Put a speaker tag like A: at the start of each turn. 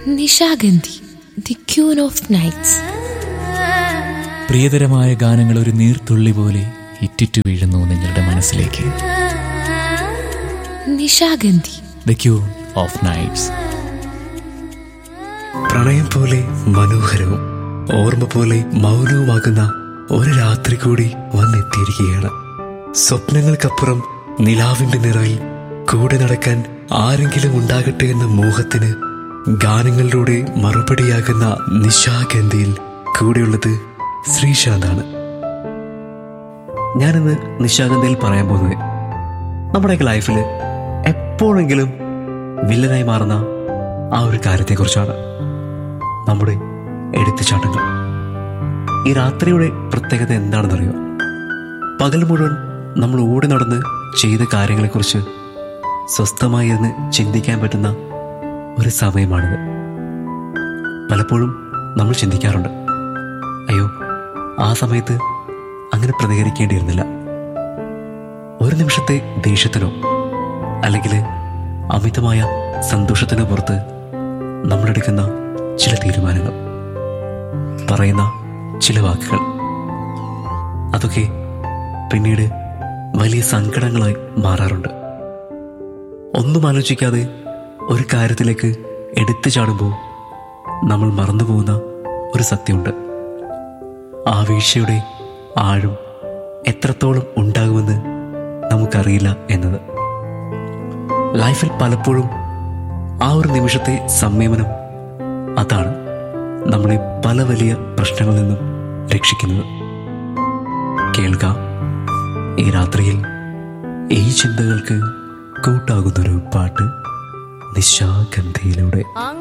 A: Nishagandhi the queen of nights
B: പ്രിയതരമായ ഗാനങ്ങൾ ഒരു നീർത്തുള്ളി പോലെ ഇറ്റിറ്റു വീഴുന്നു നിങ്ങളുടെ മനസ്സിലേക്ക്
A: Nishagandhi
B: the queen of nights
C: പ്രണയം പോലെ മനോഹരവും ഓർമ്മ പോലെ മൗനവുമാകുന്ന ഒരു രാത്രി കൂടി വന്നെത്തിയിരിക്കുകയാണ് സ്വപ്നങ്ങൾക്കപ്പുറം നിലാവിന്റെ നിറയിൽ കൂടെ നടക്കാൻ ആരെങ്കിലും ഉണ്ടാകട്ടെ എന്ന മോഹത്തിന് ഗാനങ്ങളിലൂടെ മറുപടിയാകുന്ന നിശാഗന്ധിയിൽ കൂടെയുള്ളത് ശ്രീശാന്താണ് ഞാനിന്ന് നിശാഗന്ധിയിൽ പറയാൻ പോകുന്നത് നമ്മുടെയൊക്കെ ലൈഫിൽ എപ്പോഴെങ്കിലും വില്ലനായി മാറുന്ന ആ ഒരു കാര്യത്തെക്കുറിച്ചാണ് നമ്മുടെ എടുത്തുചാട്ടങ്ങൾ ഈ രാത്രിയുടെ പ്രത്യേകത എന്താണെന്നറിയോ പകൽ മുഴുവൻ നമ്മൾ ഓടി നടന്ന് ചെയ്ത കാര്യങ്ങളെക്കുറിച്ച് സ്വസ്ഥമായി ഇരുന്ന് ചിന്തിക്കാൻ പറ്റുന്ന ഒരു സമയമാണിത് പലപ്പോഴും നമ്മൾ ചിന്തിക്കാറുണ്ട് അയ്യോ ആ സമയത്ത് അങ്ങനെ പ്രതികരിക്കേണ്ടിയിരുന്നില്ല ഒരു നിമിഷത്തെ ദേഷ്യത്തിനോ അല്ലെങ്കിൽ അമിതമായ സന്തോഷത്തിനോ പുറത്ത് നമ്മളെടുക്കുന്ന ചില തീരുമാനങ്ങൾ പറയുന്ന ചില വാക്കുകൾ അതൊക്കെ പിന്നീട് വലിയ സങ്കടങ്ങളായി മാറാറുണ്ട് ഒന്നും ആലോചിക്കാതെ ഒരു കാര്യത്തിലേക്ക് എടുത്തു ചാടുമ്പോൾ നമ്മൾ മറന്നുപോകുന്ന ഒരു സത്യമുണ്ട് ആ വീഴ്ചയുടെ ആഴം എത്രത്തോളം ഉണ്ടാകുമെന്ന് നമുക്കറിയില്ല എന്നത് ലൈഫിൽ പലപ്പോഴും ആ ഒരു നിമിഷത്തെ സംയമനം അതാണ് നമ്മളെ പല വലിയ പ്രശ്നങ്ങളിൽ നിന്നും രക്ഷിക്കുന്നത് കേൾക്കാം ഈ രാത്രിയിൽ ഈ ചിന്തകൾക്ക് കൂട്ടാകുന്നൊരു പാട്ട് നിശാഗന്ധിയിലൂടെ